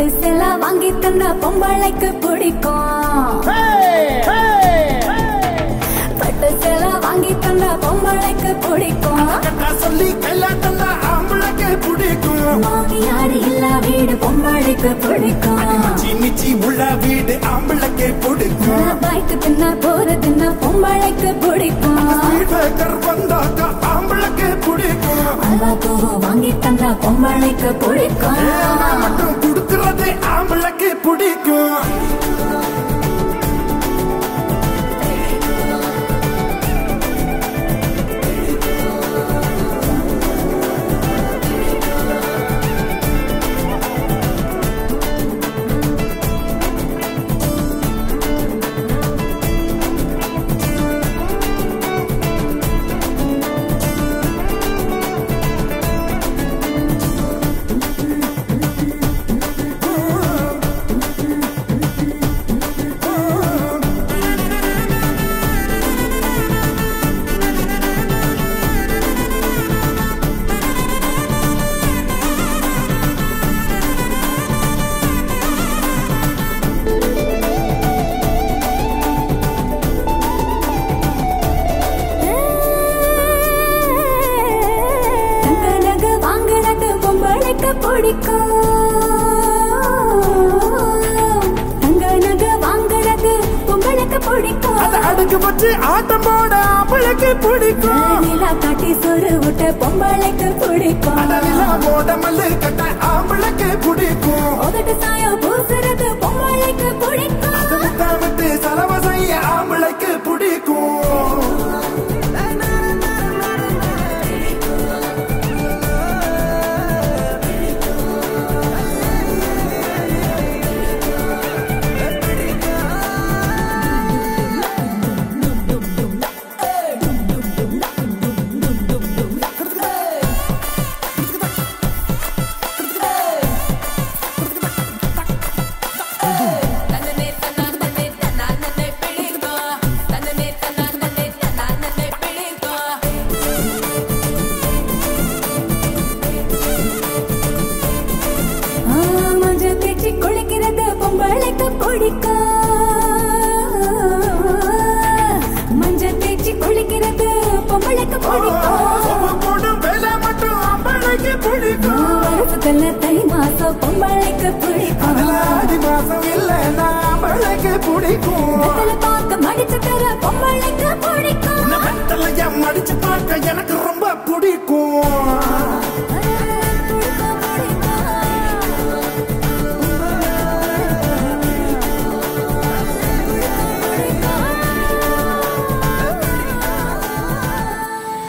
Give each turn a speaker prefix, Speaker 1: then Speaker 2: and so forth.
Speaker 1: பட்டு செல்லா வாங்கி தந்த பொம்பளைக்கு பிடிக்கும் பட்டு செல்லா வாங்கி தந்த பொம்பளைக்கு பிடிக்கும்
Speaker 2: கட்டா சொல்லி கைலாட்டா ஆம்பளைக்கு பிடிக்கும்
Speaker 1: மாமியார் இல்ல வீடு பொம்பளைக்கு பிடிக்கும்
Speaker 2: சின்னிச்சி உள்ள வீடு ஆம்பளைக்கு பிடிக்கும்
Speaker 1: பைக்கு தின்ன போற தின்ன பொம்பளைக்கு பிடிக்கும்
Speaker 2: வீட்டுக்கர் வந்தாக்கா ஆம்பளைக்கு பிடிக்கும்
Speaker 1: அல்வா பூவு வாங்கி தந்த பொம்பளைக்கு பிடிக்கும்
Speaker 2: மட்டும் கொடுக்கறது ஆம்பளைக்கு பிடிக்கும்
Speaker 1: தங்க நகை வாங்குறது பொம்பளைக்கு பிடிக்கும் தங்க நகை வாங்குறது பொம்பளைக்கு
Speaker 2: அத
Speaker 1: பிடிக்கும்
Speaker 2: அடுக்கு வச்சு ஆட்டம் போட ஆம்பளைக்கு பிடிக்கும்
Speaker 1: நிலா காட்டி சொரு விட்ட பொம்பளைக்கு பிடிக்கும்
Speaker 2: அடலிலா போட மல்லு கட்ட ஆம்பளைக்கு பிடிக்கும்
Speaker 1: உதட்டு சாயம் பூசுறது பொம்பளைக்கு பிடிக்கும்
Speaker 2: முத்தாமத்து செலவு செய்ய ஆம்பளைக்கு பிடிக்கும்
Speaker 1: ஆ, மஞ்சள் தேய்ச்சி குளிக்கிறது பொம்பளைக்கு பிடிக்கும் மஞ்சள் தேய்ச்சி குளிக்கிறது பொம்பளைக்கு பிடிக்கும்
Speaker 2: சோப்பு போடும் வேலை மட்டும் ஆம்பளைக்கு பிடிக்கும்
Speaker 1: வருஷத்துல தை மாசம் பொம்பளைக்கு பிடிக்கும்
Speaker 2: அதுல ஆடி மாசம் இல்லைன்னா ஆம்பளைக்கு பிடிக்கும்
Speaker 1: வெத்தலை பார்க்க மடிச்சு தர பொம்பளைக்கு பிடிக்கும்
Speaker 2: உன்னை வெத்தலையா மடிச்சு பார்க்க எனக்கு ரொம்ப பிடிக்கும்